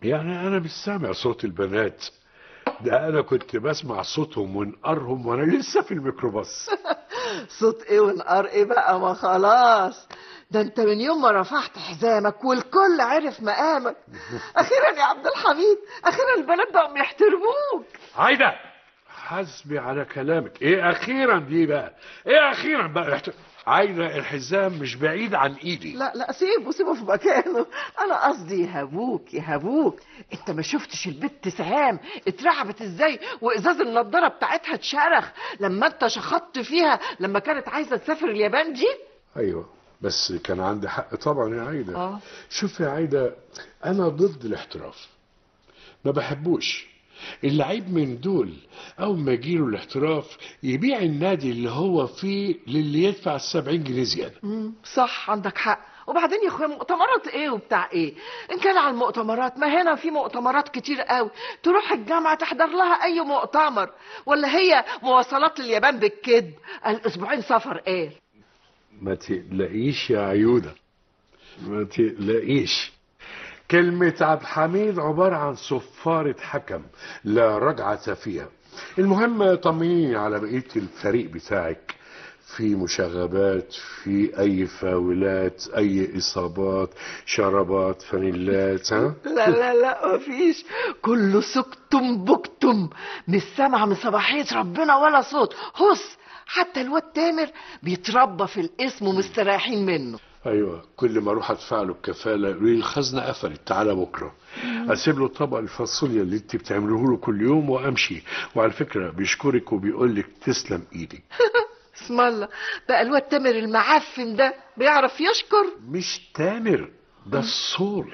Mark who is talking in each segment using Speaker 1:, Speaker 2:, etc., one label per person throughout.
Speaker 1: يعني انا مش سامع صوت البنات ده انا كنت بسمع صوتهم ونقرهم وانا لسه في الميكروباص
Speaker 2: صوت ايه ونقار ايه بقى ما خلاص ده انت من يوم ما رفعت حزامك والكل عرف مقامك اخيرا يا عبد الحميد اخيرا البنات بقوا يحترموك
Speaker 1: عايده حسبي على كلامك ايه اخيرا دي بقى ايه اخيرا بقى احت- عايده الحزام مش بعيد عن ايدي
Speaker 2: لا لا سيبه سيبه في مكانه انا قصدي يهابوك يهابوك انت ما شفتش البت سهام اترعبت ازاي وازاز النضاره بتاعتها اتشرخ لما انت شخطت فيها لما كانت عايزه تسافر اليابان دي
Speaker 1: ايوه بس كان عندي حق طبعا يا عايده
Speaker 2: اه
Speaker 1: شوف يا عايده انا ضد الاحتراف ما بحبوش اللعيب من دول اول ما يجيله الاحتراف يبيع النادي اللي هو فيه للي يدفع السبعين جنيه زياده
Speaker 2: مم، صح عندك حق وبعدين يا اخويا مؤتمرات ايه وبتاع ايه ان كان على المؤتمرات ما هنا في مؤتمرات كتير قوي تروح الجامعه تحضر لها اي مؤتمر ولا هي مواصلات لليابان بالكذب الاسبوعين سفر ايه
Speaker 1: ما تقلقيش يا عيودة ما تقلقيش كلمة عبد الحميد عبارة عن صفارة حكم لا رجعة فيها المهم طمنيني على بقية الفريق بتاعك في مشاغبات في أي فاولات أي إصابات شربات فانيلات ها
Speaker 2: لا لا لا مفيش كله سكتم بكتم مش سامعه من صباحيه ربنا ولا صوت هص حتى الواد تامر بيتربى في الاسم ومستريحين منه
Speaker 1: ايوه كل ما اروح ادفع له الكفاله يقول لي الخزنه قفلت تعالى بكره اسيب له طبق الفاصوليا اللي انت بتعمله له كل يوم وامشي وعلى فكره بيشكرك وبيقول لك تسلم ايدك
Speaker 2: اسم الله بقى الواد تامر المعفن ده بيعرف يشكر
Speaker 1: مش تامر ده الصول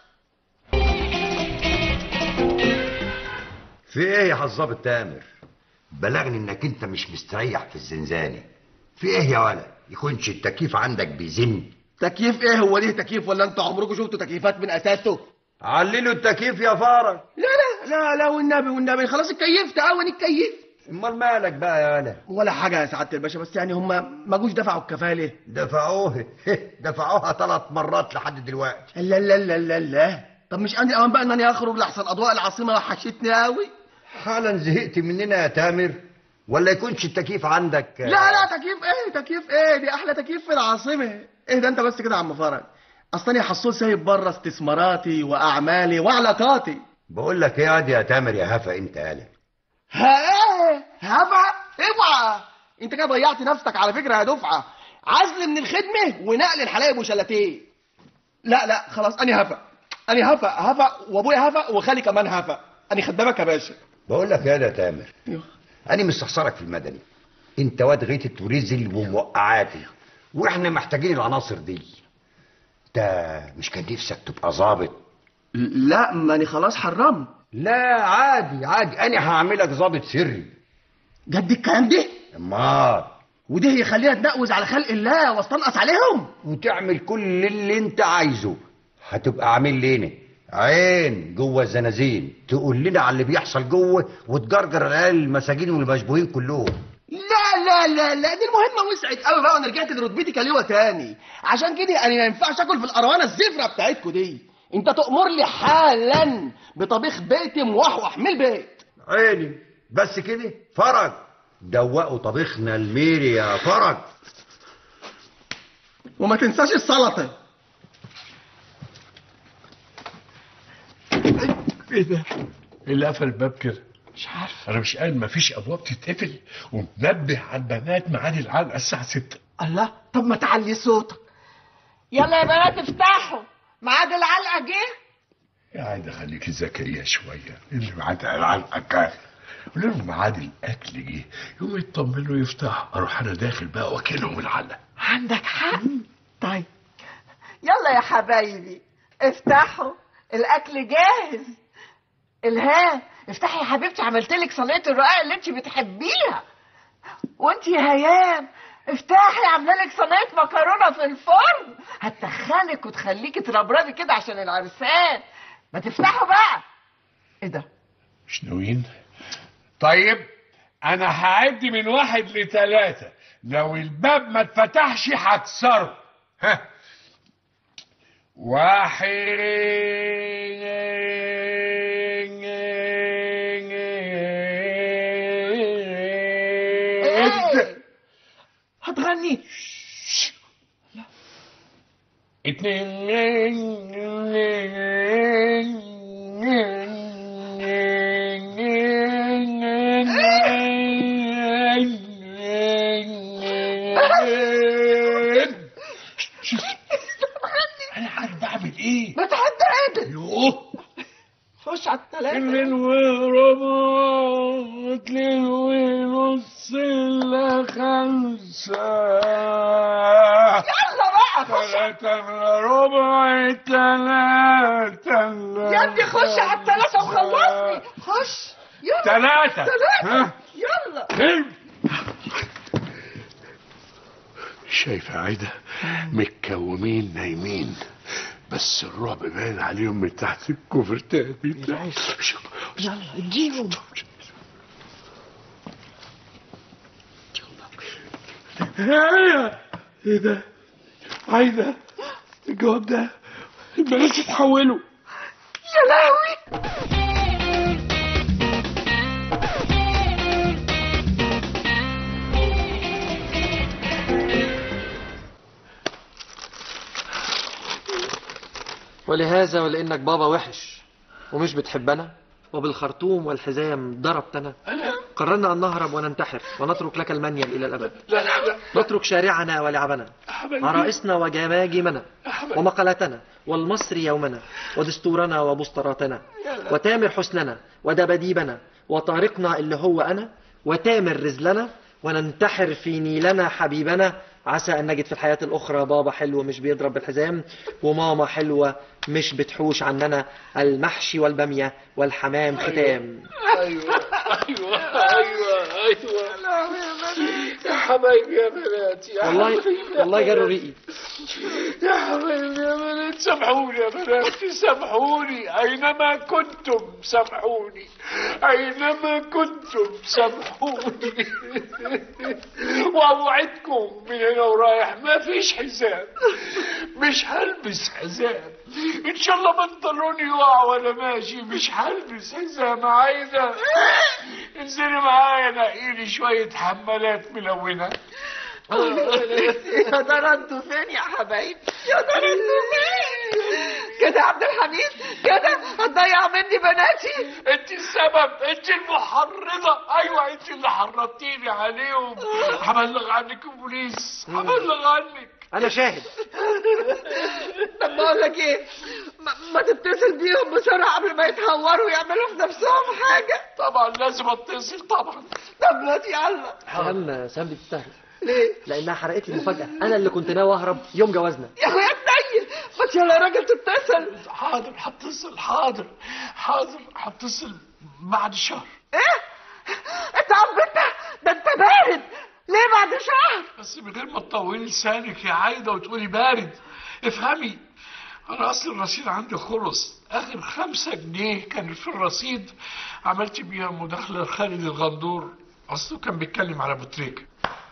Speaker 3: في ايه يا حظاب التامر بلغني انك انت مش مستريح في الزنزانة في ايه يا ولا يكونش التكييف عندك بيزن
Speaker 4: تكييف ايه هو ليه تكييف ولا انتوا عمركم شفتوا تكييفات من اساسه
Speaker 3: عللوا التكييف يا فارج
Speaker 4: لا لا لا لا والنبي والنبي خلاص اتكيفت اول اتكيفت
Speaker 3: امال مالك بقى يا ولا
Speaker 4: ولا حاجه يا سعاده الباشا بس يعني هم ما جوش دفعوا الكفاله
Speaker 3: دفعوه دفعوها ثلاث مرات لحد دلوقتي
Speaker 4: لا لا لا لا لا طب مش عندي امان بقى ان انا اخرج لحسن اضواء العاصمه وحشتني قوي
Speaker 3: حالا زهقت مننا يا تامر ولا يكونش التكييف عندك
Speaker 4: لا لا تكييف ايه تكييف ايه دي احلى تكييف في العاصمه ايه ده انت بس كده يا عم فرج اصلا يا حصول سايب بره استثماراتي واعمالي وعلاقاتي
Speaker 3: بقول لك ايه يا واد يا تامر يا هفا انت قالك
Speaker 4: ها ايه هفا اوعى انت كده ضيعت نفسك على فكره يا دفعه عزل من الخدمه ونقل الحلايب وشلاتيه لا لا خلاص اني هفا اني هفا هفا وابويا هفا وخالي كمان هفا اني خدامك يا باشا
Speaker 3: بقول لك ايه يا تامر
Speaker 4: أيوه.
Speaker 3: انا مستخسرك في المدني انت واد غيتت ورزل وموقعاتي واحنا محتاجين العناصر دي انت مش كان نفسك تبقى ظابط
Speaker 4: لا ماني خلاص حرمت
Speaker 3: لا عادي عادي انا هعملك ظابط سري
Speaker 4: جد الكلام ده
Speaker 3: امال
Speaker 4: وده يخلينا نتنقز على خلق الله واستنقص عليهم
Speaker 3: وتعمل كل اللي انت عايزه هتبقى عامل لنا عين جوه الزنازين تقول لنا على اللي بيحصل جوه وتجرجر العيال المساجين والمشبوهين كلهم
Speaker 4: لا لا لا لا دي المهمة وسعت قوي بقى وانا رجعت لرتبتي كليوة تاني عشان كده انا ما ينفعش اكل في القروانة الزفرة بتاعتكوا دي انت تأمر لي حالا بطبيخ بيتي موحوح من البيت
Speaker 3: عيني بس كده فرج دوقوا طبيخنا الميري يا فرج
Speaker 4: وما تنساش السلطة
Speaker 1: ايه ده؟ ايه اللي قفل الباب كده؟ مش عارف انا مش قال مفيش ابواب تتقفل ومنبه على البنات ميعاد العلقه الساعه 6
Speaker 2: الله طب ما تعلي صوتك يلا يا بنات افتحوا ميعاد العلقه جه
Speaker 1: يا عايده خليكي ذكيه شويه اللي ميعاد العلقه كان قول لهم ميعاد الاكل جه يقوموا يطمنوا يفتحوا اروح انا داخل بقى واكلهم العلقه
Speaker 2: عندك حق طيب يلا يا حبايبي افتحوا الاكل جاهز الهام افتحي يا حبيبتي عملت لك صينيه الرقاق اللي انت بتحبيها وانت يا هيام افتحي عامله لك صينيه مكرونه في الفرن هتخنك وتخليكي تربربي كده عشان العرسان ما تفتحوا بقى ايه ده
Speaker 1: مش ناويين طيب انا هعد من واحد لثلاثة لو الباب ما اتفتحش هكسره ها واحد
Speaker 2: ايه
Speaker 4: هتغني انا عارف بعمل ايه
Speaker 2: ما تحدى عدل
Speaker 4: يوه
Speaker 2: خش على الثلاثة
Speaker 1: اتنين وربع اتنين ونص الا خمسة
Speaker 2: يلا بقى خش
Speaker 1: تلاتة الا ربع تلاتة الا
Speaker 2: يا ابني خش على الثلاثة وخلصني خش يلا
Speaker 1: تلاتة
Speaker 2: ثلاثة
Speaker 1: ها؟
Speaker 2: يلا
Speaker 1: شايفة عايدة متكومين نايمين بس الرعب باين عليهم من تحت الكوفرتات دي
Speaker 2: يلا اديهم
Speaker 1: ايه ايه ده عايدة الجواب ده البنات اتحولوا
Speaker 2: يا لهوي
Speaker 5: ولهذا ولانك بابا وحش ومش بتحبنا وبالخرطوم والحزام ضربتنا قررنا ان نهرب وننتحر ونترك لك المنيل الى الابد
Speaker 1: لا لا لا
Speaker 5: نترك شارعنا ولعبنا
Speaker 1: حبايبي.
Speaker 5: عرائسنا وجماجمنا ومقالتنا والمصر يومنا ودستورنا وبسطراتنا وتامر حسننا ودباديبنا وطارقنا اللي هو أنا وتامر رزلنا وننتحر في نيلنا حبيبنا عسى أن نجد في الحياة الأخرى بابا حلو مش بيضرب بالحزام وماما حلوة مش بتحوش عننا المحشي والبامية والحمام ختام
Speaker 1: ايوه ايوه ايوه ايوه يا حبايبي يا بنات يا
Speaker 5: والله
Speaker 1: حبايبي يا
Speaker 5: والله جروا
Speaker 1: بنات.
Speaker 5: ريقي
Speaker 1: يا حبايبي يا بنات سامحوني يا بنات سامحوني أينما كنتم سامحوني أينما كنتم سامحوني وأوعدكم من هنا ورايح ما فيش حزام مش هلبس حزام إن شاء الله بنطلوني يقع وأنا ماشي مش هلبس حزام عايزة انزلي معايا نقيلي شوية حمالات ملونة
Speaker 2: يا ترى انتوا فين يا حبايبي يا ترى انتوا فين كده يا عبد الحميد كده هتضيع مني بناتي
Speaker 1: انت السبب انت المحرضة ايوه انت اللي حرضتيني عليهم هبلغ عنك البوليس هبلغ عنك
Speaker 5: أنا شاهد
Speaker 2: طب بقول لك ايه ما, ما تتصل بيهم بسرعه قبل ما يتهوروا ويعملوا في نفسهم حاجه
Speaker 1: طبعا لازم اتصل طبعا
Speaker 2: طب ما يلا
Speaker 5: سهام سهام دي تستاهل
Speaker 2: ليه
Speaker 5: لأنها حرقت لي مفاجأة أنا اللي كنت ناوي أهرب يوم جوازنا
Speaker 2: يا اخويا تنيل بس يلا يا راجل تتصل
Speaker 1: حاضر هتصل حاضر حاضر هتصل بعد شهر
Speaker 2: ايه انت عبيتها ده انت بارد ليه بعد شهر
Speaker 1: بس من غير ما تطولي لسانك يا عايدة وتقولي بارد افهمي انا اصل الرصيد عندي خلص اخر خمسة جنيه كانت في الرصيد عملت بيها مداخلة لخالد الغندور اصله كان بيتكلم على ابو تريكة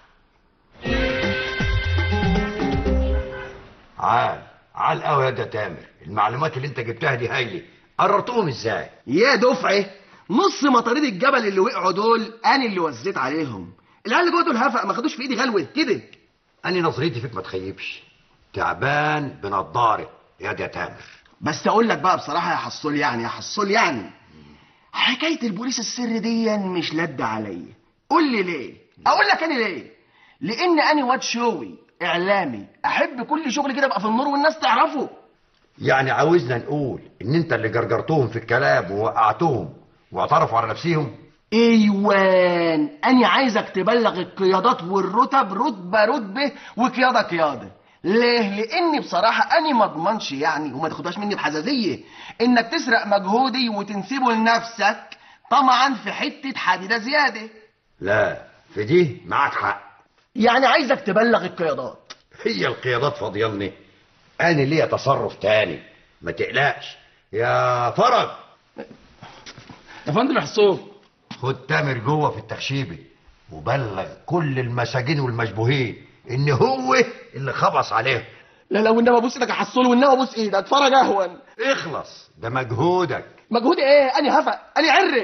Speaker 3: عال عال قوي يا ده تامر المعلومات اللي انت جبتها دي هايله قررتهم ازاي
Speaker 4: يا دفعه نص مطاريد الجبل اللي وقعوا دول انا اللي وزيت عليهم العيال اللي جوه دول هفق ما خدوش في ايدي غلوه كده
Speaker 3: انا نظريتي فيك ما تخيبش تعبان بنضاره يا ده تامر
Speaker 4: بس اقول لك بقى بصراحه يا حصول يعني يا حصول يعني حكايه البوليس السر دي مش لد عليا قول لي ليه اقول لك انا ليه لان انا واد شوي اعلامي احب كل شغل كده ابقى في النور والناس تعرفه
Speaker 3: يعني عاوزنا نقول ان انت اللي جرجرتهم في الكلام ووقعتهم واعترفوا على نفسهم
Speaker 4: ايوان انا عايزك تبلغ القيادات والرتب رتبه رتبه وقياده قياده ليه لاني بصراحه انا ما اضمنش يعني وما تاخدهاش مني بحزازيه انك تسرق مجهودي وتنسبه لنفسك طمعا في حته حديده زياده
Speaker 3: لا في دي معاك حق
Speaker 4: يعني عايزك تبلغ القيادات
Speaker 3: هي القيادات فاضيالني انا ليا تصرف تاني ما تقلقش يا فرج
Speaker 4: يا فندم يا حسون
Speaker 3: خد تامر جوه في التخشيبه وبلغ كل المساجين والمشبوهين ان هو اللي خبص عليهم
Speaker 4: لا لا والنبي ابوس ايدك يا حسون والنبي ابوس ايدك فرج اهون
Speaker 3: اخلص ده مجهودك
Speaker 4: مجهود ايه انا هفق انا عرق